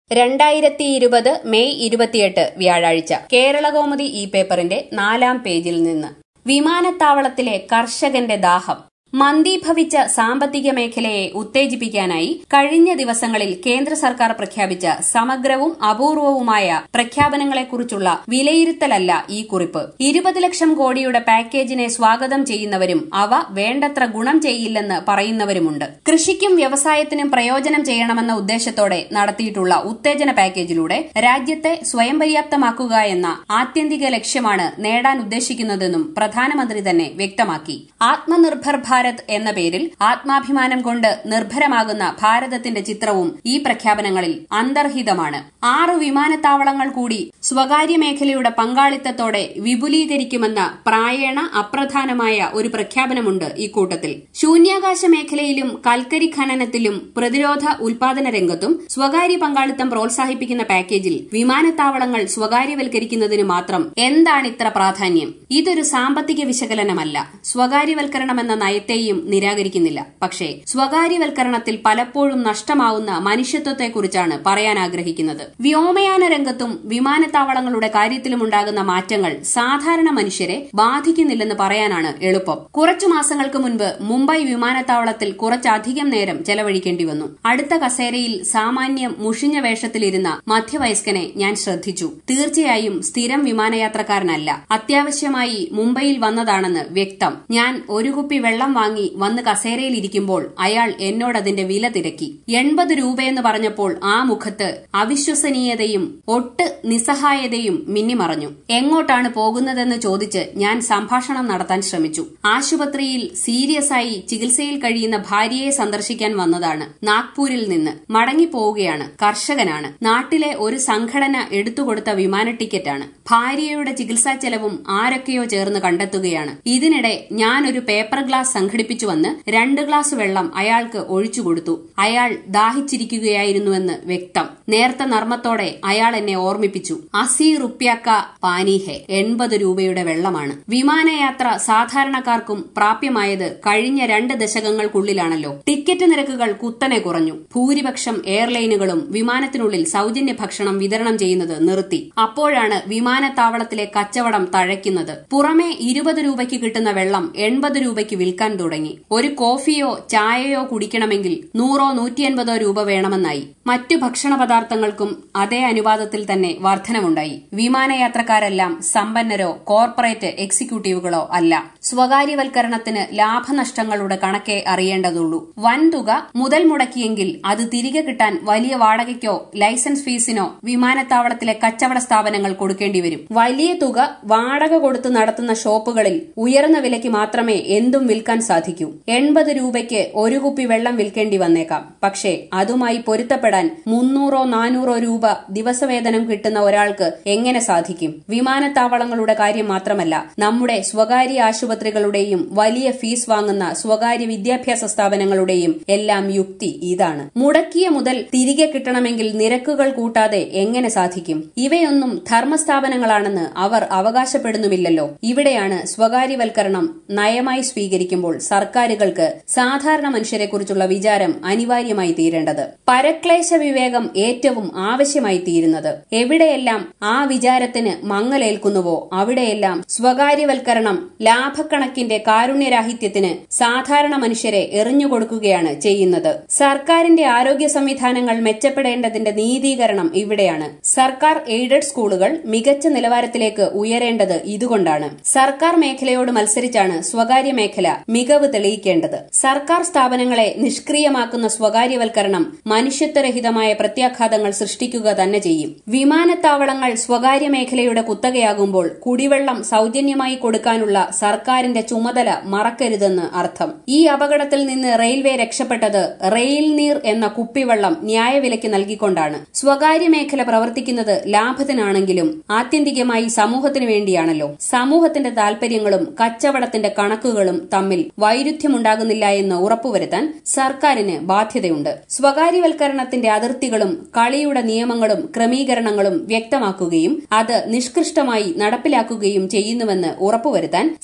രണ്ടായിരത്തി ഇരുപത് മെയ് ഇരുപത്തിയെട്ട് വ്യാഴാഴ്ച കേരളകൗമുദി ഈ പേപ്പറിന്റെ നാലാം പേജിൽ നിന്ന് വിമാനത്താവളത്തിലെ കർഷകന്റെ ദാഹം മന്ദീഭവിച്ച സാമ്പത്തിക മേഖലയെ ഉത്തേജിപ്പിക്കാനായി കഴിഞ്ഞ ദിവസങ്ങളിൽ കേന്ദ്ര സർക്കാർ പ്രഖ്യാപിച്ച സമഗ്രവും അപൂർവവുമായ പ്രഖ്യാപനങ്ങളെക്കുറിച്ചുള്ള വിലയിരുത്തലല്ല ഈ കുറിപ്പ് ഇരുപത് ലക്ഷം കോടിയുടെ പാക്കേജിനെ സ്വാഗതം ചെയ്യുന്നവരും അവ വേണ്ടത്ര ഗുണം ചെയ്യില്ലെന്ന് പറയുന്നവരുമുണ്ട് കൃഷിക്കും വ്യവസായത്തിനും പ്രയോജനം ചെയ്യണമെന്ന ഉദ്ദേശത്തോടെ നടത്തിയിട്ടുള്ള ഉത്തേജന പാക്കേജിലൂടെ രാജ്യത്തെ സ്വയം പര്യാപ്തമാക്കുക എന്ന ആത്യന്തിക ലക്ഷ്യമാണ് നേടാൻ ഉദ്ദേശിക്കുന്നതെന്നും പ്രധാനമന്ത്രി തന്നെ വ്യക്തമാക്കി ആത്മനിർഭർ ഭാരത് എന്ന പേരിൽ ആത്മാഭിമാനം കൊണ്ട് നിർഭരമാകുന്ന ഭാരതത്തിന്റെ ചിത്രവും ഈ പ്രഖ്യാപനങ്ങളിൽ അന്തർഹിതമാണ് ആറ് വിമാനത്താവളങ്ങൾ കൂടി സ്വകാര്യ മേഖലയുടെ പങ്കാളിത്തത്തോടെ വിപുലീകരിക്കുമെന്ന പ്രായേണ അപ്രധാനമായ ഒരു പ്രഖ്യാപനമുണ്ട് ഇക്കൂട്ടത്തിൽ ശൂന്യാകാശ മേഖലയിലും കൽക്കരി ഖനനത്തിലും പ്രതിരോധ ഉൽപാദന രംഗത്തും സ്വകാര്യ പങ്കാളിത്തം പ്രോത്സാഹിപ്പിക്കുന്ന പാക്കേജിൽ വിമാനത്താവളങ്ങൾ സ്വകാര്യവൽക്കരിക്കുന്നതിന് മാത്രം എന്താണിത്ര പ്രാധാന്യം ഇതൊരു സാമ്പത്തിക വിശകലനമല്ല സ്വകാര്യവൽക്കരണമെന്ന നയത്തെയും നിരാകരിക്കുന്നില്ല പക്ഷേ സ്വകാര്യവൽക്കരണത്തിൽ പലപ്പോഴും നഷ്ടമാവുന്ന മനുഷ്യത്വത്തെക്കുറിച്ചാണ് പറയാൻ ആഗ്രഹിക്കുന്നത് വ്യോമയാന രംഗത്തും വിമാനത്താവളങ്ങളുടെ കാര്യത്തിലുമുണ്ടാകുന്ന മാറ്റങ്ങൾ സാധാരണ മനുഷ്യരെ ബാധിക്കുന്നില്ലെന്ന് പറയാനാണ് എളുപ്പം കുറച്ചു മാസങ്ങൾക്ക് മുൻപ് മുംബൈ വിമാനത്താവളത്തിൽ കുറച്ചധികം നേരം ചെലവഴിക്കേണ്ടി വന്നു അടുത്ത കസേരയിൽ സാമാന്യം മുഷിഞ്ഞ വേഷത്തിലിരുന്ന മധ്യവയസ്കനെ ഞാൻ ശ്രദ്ധിച്ചു തീർച്ചയായും സ്ഥിരം വിമാനയാത്രക്കാരനല്ല അത്യാവശ്യമായി മുംബൈയിൽ വന്നതാണെന്ന് വ്യക്തം ഞാൻ ഒരു കുപ്പി വെള്ളം വാങ്ങി വന്ന് കസേരയിൽ ഇരിക്കുമ്പോൾ അയാൾ എന്നോട് അതിന്റെ വില തിരക്കി എൺപത് രൂപയെന്ന് പറഞ്ഞപ്പോൾ ആ മുഖത്ത് അവിശ്വസനീയതയും ഒട്ട് നിസ്സഹായതയും മിന്നിമറഞ്ഞു എങ്ങോട്ടാണ് പോകുന്നതെന്ന് ചോദിച്ച് ഞാൻ സംഭാഷണം നടത്താൻ ശ്രമിച്ചു ആശുപത്രിയിൽ സീരിയസ് ആയി ചികിത്സയിൽ കഴിയുന്ന ഭാര്യയെ സന്ദർശിക്കാൻ വന്നതാണ് നാഗ്പൂരിൽ നിന്ന് മടങ്ങിപ്പോവുകയാണ് കർഷകനാണ് നാട്ടിലെ ഒരു സംഘടന എടുത്തുകൊടുത്ത വിമാന ടിക്കറ്റാണ് ഭാര്യയുടെ ചികിത്സാ ചെലവും ആരൊക്കെയോ ചേർന്ന് കണ്ടെത്തുകയാണ് ഇതിനിടെ ഞാൻ ഒരു പേപ്പർ ഗ്ലാസ് സംഘടിപ്പിച്ചുവന്ന് രണ്ട് ഗ്ലാസ് വെള്ളം അയാൾക്ക് ഒഴിച്ചു കൊടുത്തു അയാൾ ദാഹിച്ചിരിക്കുകയായിരുന്നുവെന്ന് വ്യക്തം നേർത്ത നർമ്മത്തോടെ അയാൾ എന്നെ ഓർമ്മിപ്പിച്ചു അസി റുപ്യാക്ക പാനീഹെ എൺപത് രൂപയുടെ വെള്ളമാണ് വിമാനയാത്ര സാധാരണക്കാർക്കും പ്രാപ്യമായത് കഴിഞ്ഞ രണ്ട് ദശകങ്ങൾക്കുള്ളിലാണല്ലോ ടിക്കറ്റ് നിരക്കുകൾ കുത്തനെ കുറഞ്ഞു ഭൂരിപക്ഷം എയർലൈനുകളും വിമാനത്തിനുള്ളിൽ സൌജന്യ ഭക്ഷണം വിതരണം ചെയ്യുന്നത് നിർത്തി അപ്പോഴാണ് വിമാനത്താവളത്തിലെ കച്ചവടം തഴയ്ക്കുന്നത് പുറമെ ഇരുപത് രൂപയ്ക്ക് കിട്ടുന്ന വെള്ളം എൺപത് രൂപയ്ക്ക് വിൽക്കാൻ തുടങ്ങി ഒരു കോഫിയോ ചായയോ കുടിക്കണമെങ്കിൽ നൂറോ നൂറ്റിയൻപതോ രൂപ വേണമെന്നായി മറ്റു ഭക്ഷണ പദാർത്ഥങ്ങൾക്കും അതേ അനുപാതത്തിൽ തന്നെ വർധനമുണ്ടായി വിമാനയാത്രക്കാരെല്ലാം സമ്പന്നരോ കോർപ്പറേറ്റ് എക്സിക്യൂട്ടീവുകളോ അല്ല സ്വകാര്യവൽക്കരണത്തിന് ലാഭനഷ്ടങ്ങളുടെ കണക്കേ അറിയേണ്ടതുള്ളൂ വൻതുക മുതൽ മുടക്കിയെങ്കിൽ അത് തിരികെ കിട്ടാൻ വലിയ വാടകയ്ക്കോ ലൈസൻസ് ഫീസിനോ വിമാനത്താവളത്തിലെ കച്ചവട സ്ഥാപനങ്ങൾ കൊടുക്കേണ്ടി വരും വലിയ തുക വാടക കൊടുത്ത് നടത്തുന്ന ഷോപ്പുകളിൽ ഉയർന്ന വിലയ്ക്ക് മാത്രമേ എന്തും വിൽക്കാൻ സാധിക്കൂ എൺപത് രൂപയ്ക്ക് ഒരു കുപ്പി വെള്ളം വിൽക്കേണ്ടി വന്നേക്കാം പക്ഷേ അതുമായി പൊരുത്തപ്പെടാൻ മുന്നൂറോ നാനൂറോ രൂപ ദിവസവേതനം കിട്ടുന്ന ഒരാൾക്ക് എങ്ങനെ സാധിക്കും വിമാനത്താവളങ്ങളുടെ കാര്യം മാത്രമല്ല നമ്മുടെ സ്വകാര്യ ആശുപത്രികളുടെയും വലിയ ഫീസ് വാങ്ങുന്ന സ്വകാര്യ വിദ്യാഭ്യാസ സ്ഥാപനങ്ങളുടെയും എല്ലാം യുക്തി ഇതാണ് മുടക്കിയ മുതൽ തിരികെ കിട്ടണമെങ്കിൽ നിരക്കുകൾ കൂട്ടാതെ എങ്ങനെ സാധിക്കും ഇവയൊന്നും ധർമ്മസ്ഥാപനങ്ങളാണെന്ന് അവർ അവകാശപ്പെടുന്നുമില്ലല്ലോ ഇവിടെയാണ് സ്വകാര്യവൽക്കരണം നയമായി സ്വീകരിക്കുമ്പോൾ സർക്കാരുകൾക്ക് സാധാരണ മനുഷ്യരെക്കുറിച്ചുള്ള വിചാരം അനിവാര്യമായി തീരേണ്ടത് പരക്ലേശ വിവേകം ഏറ്റവും ആവശ്യമായി തീരുന്നത് എവിടെയെല്ലാം ആ വിചാരത്തിന് മങ്ങലേൽക്കുന്നുവോ അവിടെയെല്ലാം സ്വകാര്യവൽക്കരണം ലാഭക്കണക്കിന്റെ കാരുണ്യരാഹിത്യത്തിന് സാധാരണ മനുഷ്യരെ എറിഞ്ഞുകൊടുക്കുകയാണ് ചെയ്യുന്നത് സർക്കാരിന്റെ ആരോഗ്യ സംവിധാനങ്ങൾ മെച്ചപ്പെടേണ്ടതിന്റെ നീതീകരണം ഇവിടെയാണ് സർക്കാർ എയ്ഡഡ് സ്കൂളുകൾ മികച്ച നിലവാരത്തിലേക്ക് ഉയരേണ്ടത് ഇതുകൊണ്ടാണ് സർക്കാർ മേഖലയോട് മത്സരിച്ചാണ് സ്വകാര്യ മേഖല മികവ് തെളിയിക്കേണ്ടത് സർക്കാർ സ്ഥാപനങ്ങളെ നിഷ്ക്രിയമാക്കുന്ന സ്വകാര്യവൽക്കരണം മനുഷ്യത്വരഹിതമായ പ്രത്യാഘാതങ്ങൾ സൃഷ്ടിക്കുക തന്നെ ചെയ്യും വിമാനത്താവളങ്ങൾ സ്വകാര്യ മേഖലയുടെ കുത്തകയാകുമ്പോൾ കുടിവെള്ളം സൌജന്യമായി കൊടുക്കാനുള്ള സർക്കാരിന്റെ ചുമതല മറക്കരുതെന്ന് അർത്ഥം ഈ അപകടത്തിൽ നിന്ന് റെയിൽവേ രക്ഷപ്പെട്ടത് റെയിൽ നീർ എന്ന കുപ്പിവെള്ളം ന്യായവിലയ്ക്ക് നൽകിക്കൊണ്ടാണ് സ്വകാര്യ മേഖല പ്രവർത്തിക്കുന്നത് ലാഭത്തിനാണെങ്കിലും ആത്യന്തികമായി സമൂഹത്തിന് വേണ്ടിയാണല്ലോ സമൂഹത്തിന്റെ താൽപര്യങ്ങളും കച്ചവടത്തിന്റെ കണക്കുകളും തമ്മിൽ വൈരുദ്ധ്യമുണ്ടാകുന്നില്ല എന്ന് ഉറപ്പുവരുത്താൻ സർക്കാരിന് ബാധ്യതയുണ്ട് സ്വകാര്യവൽക്കരണത്തിന്റെ അതിർത്തികളും കളിയുടെ നിയമങ്ങളും ക്രമീകരണങ്ങളും വ്യക്തമാക്കുകയും അത് നിഷ്കൃഷ്ടമായി നടപ്പിലാക്കുകയും ചെയ്യുന്നുവെന്ന് ഉറപ്പുവരുത്താൻ സർക്കാർ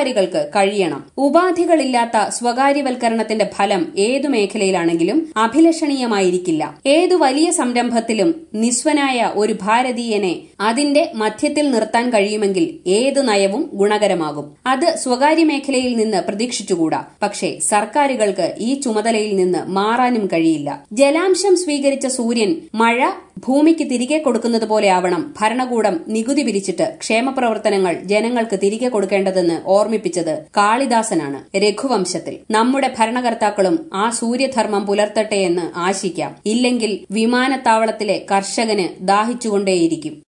അധികാരികൾക്ക് കഴിയണം ഉപാധികളില്ലാത്ത സ്വകാര്യവൽക്കരണത്തിന്റെ ഫലം ഏതു മേഖലയിലാണെങ്കിലും അഭിലഷണീയമായിരിക്കില്ല ഏതു വലിയ സംരംഭത്തിലും നിസ്വനായ ഒരു ഭാരതീയനെ അതിന്റെ മധ്യത്തിൽ നിർത്താൻ കഴിയുമെങ്കിൽ ഏത് നയവും ഗുണകരമാകും അത് സ്വകാര്യ മേഖലയിൽ നിന്ന് പ്രതീക്ഷിച്ചുകൂടാ പക്ഷേ സർക്കാരുകൾക്ക് ഈ ചുമതലയിൽ നിന്ന് മാറാനും കഴിയില്ല ജലാംശം സ്വീകരിച്ച സൂര്യൻ മഴ ഭൂമിക്ക് തിരികെ കൊടുക്കുന്നത് പോലെയാവണം ഭരണകൂടം നികുതി പിരിച്ചിട്ട് ക്ഷേമപ്രവർത്തനങ്ങൾ ജനങ്ങൾക്ക് തിരികെ കൊടുക്കേണ്ടതെന്ന് ഓർമ്മിപ്പിച്ചത് കാളിദാസനാണ് രഘുവംശത്തിൽ നമ്മുടെ ഭരണകർത്താക്കളും ആ സൂര്യധർമ്മം പുലർത്തട്ടെ എന്ന് ആശിക്കാം ഇല്ലെങ്കിൽ വിമാനത്താവളത്തിലെ കർഷകന് ദാഹിച്ചുകൊണ്ടേയിരിക്കും